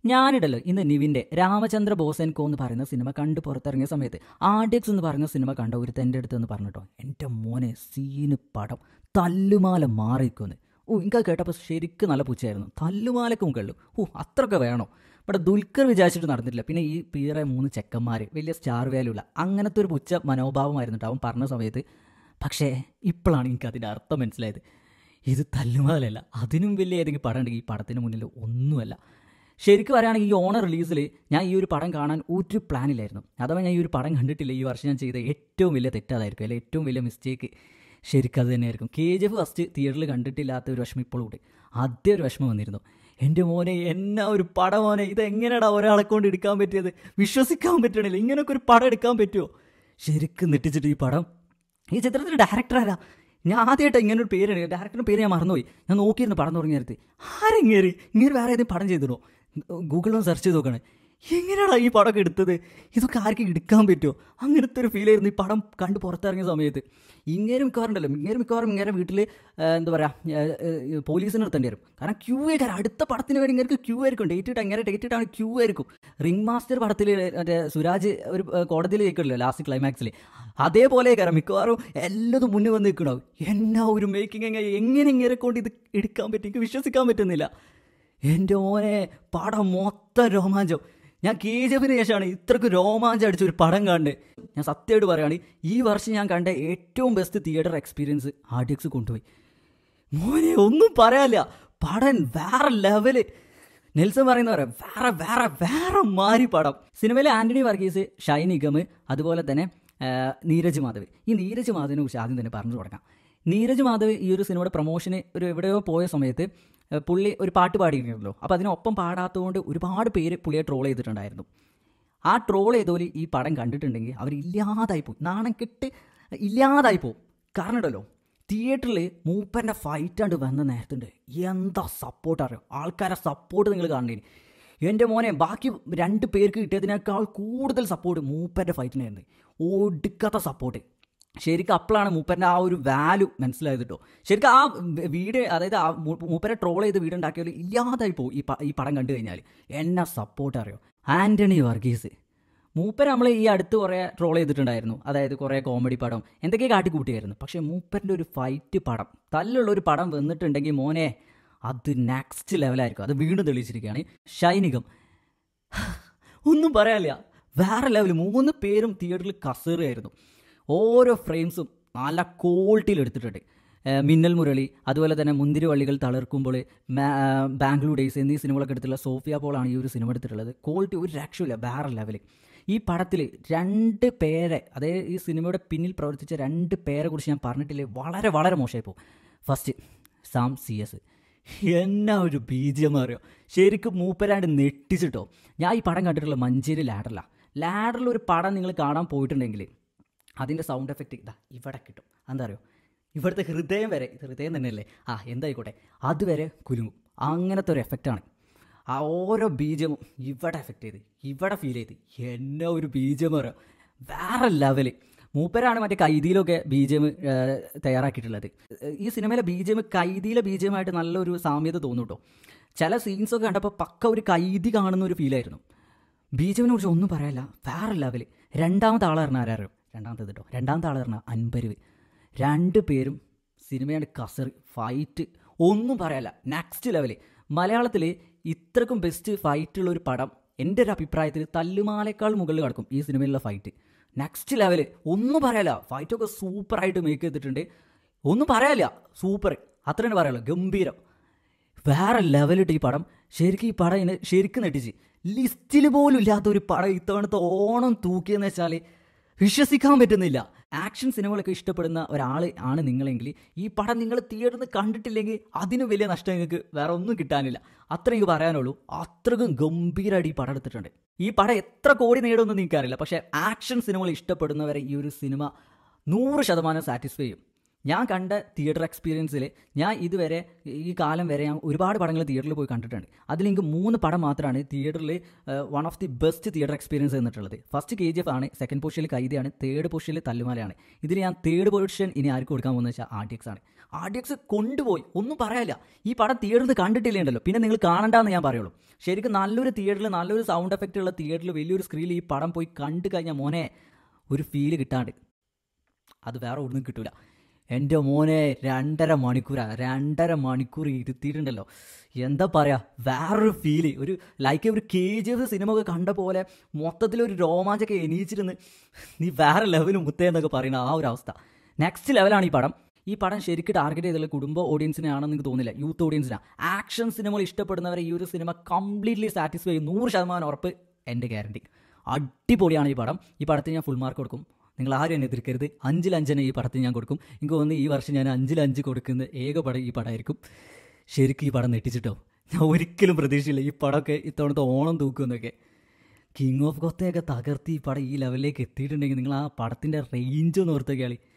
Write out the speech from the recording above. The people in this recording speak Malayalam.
ഞാനിടല്ലോ ഇന്ന് നിവിൻ്റെ രാമചന്ദ്ര ബോസ് കോ എന്ന് പറയുന്ന സിനിമ കണ്ട് പുറത്തിറങ്ങിയ സമയത്ത് ആർഡിയക്സ് എന്ന് പറയുന്ന സിനിമ കണ്ട ഒരു തെൻ്റെ അടുത്ത് എന്ന് പറഞ്ഞിട്ടോ എൻ്റെ മോനെ സീന് പടം തല്ലുമാല മാറിക്കുന്ന് ഓ എനിക്ക് കേട്ടപ്പോൾ ശരിക്കും നല്ല പുച്ഛയായിരുന്നു തല്ലുമാലക്കും കള്ളു ഓ അത്രയൊക്കെ വേണോ ഇവിടെ ദുൽഖർ വിചാരിച്ചിട്ട് നടന്നിട്ടില്ല പിന്നെ ഈ പീറെ മൂന്ന് ചെക്കന്മാർ വലിയ സ്റ്റാർ വാല്യൂ ഉള്ള അങ്ങനത്തെ ഒരു പുച്ഛ മനോഭാവമായിരുന്നു കേട്ടോ അവൻ പറഞ്ഞ സമയത്ത് പക്ഷേ ഇപ്പോഴാണ് എനിക്ക് അതിൻ്റെ അർത്ഥം മനസ്സിലായത് ഇത് തല്ലുമാലല്ല അതിനും വലിയ ഏതെങ്കിലും പടം ഉണ്ടെങ്കിൽ ഈ പടത്തിന് മുന്നിൽ ഒന്നുമല്ല ശരിക്കും പറയുകയാണെങ്കിൽ ഈ ഓണർ റിലീസിൽ ഞാൻ ഈ ഒരു പടം കാണാൻ ഒരു പ്ലാനില്ലായിരുന്നു അഥവാ ഞാൻ ഈ ഒരു പടം കണ്ടിട്ടില്ല ഈ വർഷം ഞാൻ ചെയ്ത ഏറ്റവും വലിയ തെറ്റതായിരിക്കും അല്ലെങ്കിൽ ഏറ്റവും വലിയ മിസ്റ്റേക്ക് ശരിക്കും അത് തന്നെയായിരിക്കും കെ ജി എഫ് ഫസ്റ്റ് തിയേറ്ററിൽ കണ്ടിട്ടില്ലാത്ത ഒരു വിഷമം ഇപ്പോഴും ഉണ്ട് ആദ്യം ഒരു വിഷമം വന്നിരുന്നു എൻ്റെ മോനെ എന്നാ ഒരു പടം മോനെ ഇത് എങ്ങനെയാടാ ഒരാളെ കൊണ്ട് എടുക്കാൻ പറ്റിയത് വിശ്വസിക്കാൻ പറ്റണില്ല ഇങ്ങനെയൊക്കെ ഒരു പടം എടുക്കാൻ പറ്റുമോ ശരിക്കും നെട്ടിച്ചിട്ട് ഈ പടം ഈ ചിത്രത്തിൻ്റെ ഡയറക്ടർ ആരാ ഞാൻ ആദ്യമായിട്ട് ഇങ്ങനെ ഒരു പേര് ഡയറക്ടറിൻ്റെ പേര് ഞാൻ മറന്നുപോയി ഞാൻ നോക്കിയിരുന്നു പടം തുടങ്ങിയ നേരത്ത് ആരെങ്ങേറി ഇങ്ങനെ വേറെ ഏതെങ്കിലും പടം ചെയ്തിടോ ഗൂഗിളിൽ സെർച്ച് ചെയ്ത് നോക്കണേ എങ്ങനെയാടാ ഈ പടമൊക്കെ എടുത്തത് ഇതൊക്കെ ആർക്കും എടുക്കാൻ പറ്റുമോ അങ്ങനത്തെ ഒരു ഫീൽ ആയിരുന്നു ഈ പടം കണ്ട് പുറത്തിറങ്ങിയ സമയത്ത് ഇങ്ങനെ മിക്കവാറുണ്ടല്ലോ ഇങ്ങനെ മിക്കവാറും ഇങ്ങനെ വീട്ടിൽ എന്താ പറയുക പോലീസിന് നിർത്തേണ്ടി വരും കാരണം ക്യൂ ആയിരിക്കും അടുത്ത പടത്തിന് വേണ്ടി ഇങ്ങനെ ക്യൂ ആയിരിക്കും ഡേറ്റ് ഇട്ട് അങ്ങനെ ഡേറ്റ് ഇട്ടാണ് ക്യൂ ആയിരിക്കും റിംഗ് മാസ്റ്റർ പടത്തിൽ മറ്റേ സുരാജ് ഒരു ഏഹ്, കോടതിയിൽ കേൾക്കണല്ലോ ലാസ്റ്റ് ക്ലൈമാക്സിൽ അതേപോലെ കാരണം മിക്കവാറും എല്ലാതും മുന്നേ വന്ന് നിൽക്കണോ എന്നാ ഒരു മേക്കിംഗ് എങ്ങനെ എങ്ങനെ ഇങ്ങനെ കൊണ്ട് ഇത് എടുക്കാൻ പറ്റും എനിക്ക് വിശ്വസിക്കാൻ പറ്റുന്നില്ല എൻ്റെ മോനെ പടം മൊത്തം രോമാഞ്ചം ഞാൻ കെ ജി എഫിന് ശേഷമാണ് ഇത്രക്ക് രോമാഞ്ചം അടിച്ച ഒരു പടം കാണുന്നത് ഞാൻ സത്യമായിട്ട് പറയുകയാണ് ഈ വർഷം ഞാൻ കണ്ട ഏറ്റവും ബെസ്റ്റ് തിയേറ്റർ എക്സ്പീരിയൻസ് ആർഡിയക്സ് കൊണ്ടുപോയി മോനെ ഒന്നും പറയാനില്ല പടം വേറെ ലെവല് നെൽസൺ പറയുന്ന പറയാം വേറെ വേറെ വേറെ മാറി പടം സിനിമയിലെ ആന്റണി വർഗീസ് ഷൈൻ നിഗം അതുപോലെ തന്നെ ആ, നീരജ് മാധവ് ഈ നീരജ് മാധവിനെ കുറിച്ച് ആദ്യം തന്നെ പറഞ്ഞു തുടങ്ങാം നീരജ് മാധവ് ഈ ഒരു സിനിമയുടെ പ്രൊമോഷന് ഒരു എവിടെയോ പോയ സമയത്ത് ആ, പുള്ളി ഒരു പാട്ട് പാടിയിരുന്നല്ലോ അപ്പോൾ അതിനൊപ്പം പാടാത്തതുകൊണ്ട് ഒരുപാട് പേര് പുള്ളിയെ ട്രോൾ ചെയ്തിട്ടുണ്ടായിരുന്നു ആ ട്രോൾ ചെയ്തോലി ഈ പടം കണ്ടിട്ടുണ്ടെങ്കിൽ അവർ ഇല്ലാതായി പോകും നാണം കെട്ട് ഇല്ലാതായി പോകും കാരണം ഉണ്ടല്ലോ തിയേറ്ററിൽ മൂപ്പൻ്റെ ഫൈറ്റാണ്ട് വന്ന നേരത്തുണ്ട് എന്താ സപ്പോർട്ട് അറിയോ ആൾക്കാരെ സപ്പോർട്ട് നിങ്ങൾ കാണണേ എൻ്റെ മോനെ ബാക്കി രണ്ട് പേർക്ക് കിട്ടിയതിനേക്കാൾ കൂടുതൽ സപ്പോർട്ട് മൂപ്പൻ്റെ ഫൈറ്റിനായിരുന്നു ഒടുക്കാത്ത സപ്പോർട്ട് ശരിക്കും അപ്പോഴാണ് മൂപ്പൻ്റെ ആ ഒരു വാല്യൂ മനസ്സിലായത് കേട്ടോ ശരിക്കും ആ വീട് അതായത് ആ മൂ- മൂപ്പരെ ട്രോൾ ചെയ്ത് വീട് ഉണ്ടാക്കിയാൽ ഇല്ലാതായി പോകും ഈ പ- ഈ പടം കണ്ടു കഴിഞ്ഞാൽ എന്നെ സപ്പോർട്ട് അറിയോ ആൻ്റണി വർഗീസ് മൂപ്പർ നമ്മൾ ഈ അടുത്ത് കുറേ ട്രോൾ ചെയ്തിട്ടുണ്ടായിരുന്നു അതായത് കുറേ കോമഡി പടം എന്തൊക്കെ കാട്ടിക്കൂട്ടിയായിരുന്നു പക്ഷേ മൂപ്പറിൻ്റെ ഒരു ഫൈറ്റ് പടം തല്ലുള്ള ഒരു പടം വന്നിട്ടുണ്ടെങ്കിൽ മോനെ അത് നെക്സ്റ്റ് ലെവലായിരിക്കും അത് വീണ്ടും തെളിയിച്ചിരിക്കുകയാണ് ഷൈനികം ഒന്നും പറയാനില്ല വേറെ ലെവൽ മൂന്ന് പേരും തിയേറ്ററിൽ കസേറിയായിരുന്നു ഓരോ ഫ്രെയിംസും നല്ല ക്വാളിറ്റിയിൽ എടുത്തിട്ടുണ്ട് ഏഹ് മിന്നൽ മുരളി അതുപോലെ തന്നെ മുന്തിരി വള്ളികൾ തളർക്കുമ്പോൾ ബാംഗ്ലൂർ ഡേയ്സ് എന്നീ സിനിമകളൊക്കെ എടുത്തുള്ള സോഫിയ പോളാണ് ഈ ഒരു സിനിമ എടുത്തിട്ടുള്ളത് ക്വാളിറ്റി ഒരു രക്ഷയില്ല വേറെ ലെവൽ ഈ പടത്തിൽ രണ്ട് പേരെ അതായത് ഈ സിനിമയുടെ പിന്നിൽ പ്രവർത്തിച്ച രണ്ട് പേരെ കുറിച്ച് ഞാൻ പറഞ്ഞിട്ടില്ലേ വളരെ വളരെ മോശമായി പോകും ഫസ്റ്റ് സാം സി എസ് എന്നാ ഒരു ബീജിയം അറിയോ ശരിക്കും മൂപ്പരാണ്ട് നെട്ടിച്ചിട്ടോ ഞാൻ ഈ പടം കണ്ടിട്ടുള്ള മഞ്ചേരി ലാഡറിലാണ് ലാഡറിൽ ഒരു പടം നിങ്ങൾ കാണാൻ പോയിട്ടുണ്ടെങ്കിൽ അതിൻ്റെ സൗണ്ട് എഫക്റ്റ് ഇതാ ഇവിടെ കിട്ടും എന്താ അറിയോ ഇവിടുത്തെ ഹൃദയം വരെ ഇത് ഹൃദയം തന്നെയല്ലേ ആ എന്തായിക്കോട്ടെ അതുവരെ കുലുങ്ങും അങ്ങനത്തെ ഒരു എഫക്റ്റാണ് ആ ഓരോ ബീജമും ഇവിടെ എഫക്റ്റ് ചെയ്ത് ഇവിടെ ഫീൽ ചെയ്ത് എന്നെ ഒരു ബീജം പറയാം വേറെ ലെവല് മൂപ്പരാണ് മറ്റേ കൈദിയിലൊക്കെ ബി ജി എം തയ്യാറാക്കിയിട്ടുള്ളത് ഈ സിനിമയിലെ ബി ജി എം കൈദിയിലെ ബി ജി എമ്മായിട്ട് നല്ലൊരു സാമ്യത തോന്നും കേട്ടോ ചില സീൻസൊക്കെ കണ്ടപ്പോൾ പക്ക ഒരു കൈദി കാണുന്ന ഒരു ഫീലായിരുന്നു ബി ജെ എമ്മിനെ കുറിച്ച് ഒന്നും പറയാനില്ല വേറെ ലെവല് രണ്ടാമത്തെ ആൾ പറഞ്ഞാൽ ആരാറിയോ രണ്ടാമത്തെ കേട്ടോ രണ്ടാമത്തെ ആൾ പറഞ്ഞാൽ അൻപരുവ് രണ്ട് പേരും സിനിമയാണ് കസർ ഫൈറ്റ് ഒന്നും പറയാനില്ല നെക്സ്റ്റ് ലെവല് മലയാളത്തിൽ ഇത്രക്കും ബെസ്റ്റ് ഫൈറ്റുള്ള ഒരു പടം എൻ്റെ ഒരു അഭിപ്രായത്തിൽ തല്ലുമാലേക്കാൾ മുകളിൽ കിടക്കും ഈ സിനിമയിലുള്ള ഫൈറ്റ് നെക്സ്റ്റ് ലെവല് ഒന്നും പറയാനില്ല ഫൈറ്റൊക്കെ സൂപ്പറായിട്ട് മേക്ക് ചെയ്തിട്ടുണ്ട് ഒന്നും പറയാനില്ല സൂപ്പർ അത്ര തന്നെ പറയാലോ ഗംഭീരം വേറെ ലെവലിട്ട് ഈ പടം ശരിക്കും ഈ പടം ഇതിനെ ശരിക്കും നെട്ടിച്ച് ലിസ്റ്റിൽ പോലും ഇല്ലാത്ത ഒരു പടം ഇത്തവണത്തെ ഓണം തൂക്കിയെന്ന് വെച്ചാൽ വിശ്വസിക്കാൻ പറ്റുന്നില്ല ആക്ഷൻ സിനിമകളൊക്കെ ഇഷ്ടപ്പെടുന്ന ഒരാൾ ആണ് നിങ്ങളെങ്കിൽ ഈ പടം നിങ്ങൾ തിയേറ്ററിൽ നിന്ന് കണ്ടിട്ടില്ലെങ്കിൽ അതിന് വലിയ നഷ്ടം നിങ്ങൾക്ക് വേറെ ഒന്നും കിട്ടാനില്ല അത്ര എനിക്ക് പറയാനുള്ളൂ അത്രക്കും ഗംഭീരമായിട്ട് ഈ പടം എടുത്തിട്ടുണ്ട് ഈ പടം എത്ര കോടി നേടുമെന്ന് എനിക്കറിയില്ല പക്ഷേ ആക്ഷൻ സിനിമകൾ ഇഷ്ടപ്പെടുന്നവരെ ഈ ഒരു സിനിമ നൂറ് ശതമാനം സാറ്റിസ്ഫൈ ചെയ്യും ഞാൻ കണ്ട തിയേറ്റർ എക്സ്പീരിയൻസിൽ ഞാൻ ഇതുവരെ ഈ കാലം വരെ ഞാൻ ഒരുപാട് പടങ്ങൾ തിയേറ്ററിൽ പോയി കണ്ടിട്ടുണ്ട് അതിലെനിക്ക് മൂന്ന് പടം മാത്രമാണ് തിയേറ്ററിൽ one of the best theatre experience എന്നിട്ടുള്ളത് ഫസ്റ്റ് കെ ജി എഫ് ആണ് സെക്കൻഡ് പൊസിഷനിൽ കൈതയാണ് തേർഡ് പൊസിഷനിൽ തല്ലുമാലയാണ് ഇതിൽ ഞാൻ തേർഡ് പൊസിഷൻ ഇനി ആർക്ക് കൊടുക്കാൻ പോകുന്നത് വെച്ചാൽ ആർ ഡി എക്സ് ആണ് ആർ ഡി എക്സ് കൊണ്ടുപോയി ഒന്നും പറയാനില്ല ഈ പടം തിയേറ്ററിൽ കണ്ടിട്ടില്ലേ ഉണ്ടല്ലോ പിന്നെ നിങ്ങൾ കാണണ്ടെന്ന് ഞാൻ പറയുള്ളൂ ശരിക്കും നല്ലൊരു തിയേറ്ററിൽ നല്ലൊരു സൗണ്ട് എഫക്റ്റ് ഉള്ള തിയേറ്ററിൽ വലിയൊരു സ്ക്രീനിൽ ഈ പടം പോയി കണ്ടു കഴിഞ്ഞാൽ മോനെ ഒരു ഫീല് കിട്ടാണ്ട് അത് വേറെ ഒന്നും കിട്ടൂല എൻ്റെ മോനെ രണ്ടര മണിക്കൂറാ രണ്ടര മണിക്കൂർ ഇരുത്തിയിട്ടുണ്ടല്ലോ എന്താ പറയുക വേറൊരു ഫീല് ഒരു ലൈക്ക് ഒരു കെ ജി എഫ് സിനിമ ഒക്കെ കണ്ട പോലെ മൊത്തത്തിലൊരു രോമാഞ്ചൊക്കെ എണീച്ചിരുന്ന് നീ വേറെ ലെവൽ മുത്തേ എന്നൊക്കെ പറയുന്ന ആ ഒരു അവസ്ഥ നെക്സ്റ്റ് ലെവലാണ് ഈ പടം ഈ പടം ശരിക്കും ടാർഗറ്റ് ചെയ്തുള്ള കുടുംബ ഓഡിയൻസിനെ ആണെന്ന് എനിക്ക് തോന്നില്ല യൂത്ത് ഓഡിയൻസിനാണ് ആക്ഷൻ സിനിമകൾ ഇഷ്ടപ്പെടുന്നവരെ ഈ ഒരു സിനിമ കംപ്ലീറ്റ്ലി സാറ്റിസ്ഫൈ ചെയ്യും നൂറ് ശതമാനം ഉറപ്പ് എൻ്റെ ഗ്യാരണ്ടി അടിപൊളിയാണ് ഈ പടം ഈ പടത്തിന് ഞാൻ ഫുൾ മാർക്ക് കൊടുക്കും നിങ്ങൾ ആരും എന്നെ എതിർക്കരുത് അഞ്ചിൽ അഞ്ചിന് ഈ പടത്തിന് ഞാൻ കൊടുക്കും എനിക്ക് തോന്നുന്നു ഈ വർഷം ഞാൻ അഞ്ചിൽ അഞ്ച് കൊടുക്കുന്ന ഏക പടം ഈ പടമായിരിക്കും ശരിക്കും ഈ പടം നെട്ടിച്ചിട്ടോ ഞാൻ ഒരിക്കലും പ്രതീക്ഷയില്ല ഈ പടമൊക്കെ ഇത്തവണത്തെ ഓണം തൂക്കുമെന്നൊക്കെ കിങ് ഓഫ് കൊത്തയൊക്കെ തകർത്തി ഈ പടം ഈ ലെവലിലേക്ക് എത്തിയിട്ടുണ്ടെങ്കിൽ നിങ്ങൾ ആ പടത്തിൻ്റെ റേഞ്ച് ഒന്ന് ഓർത്തേക്കാളി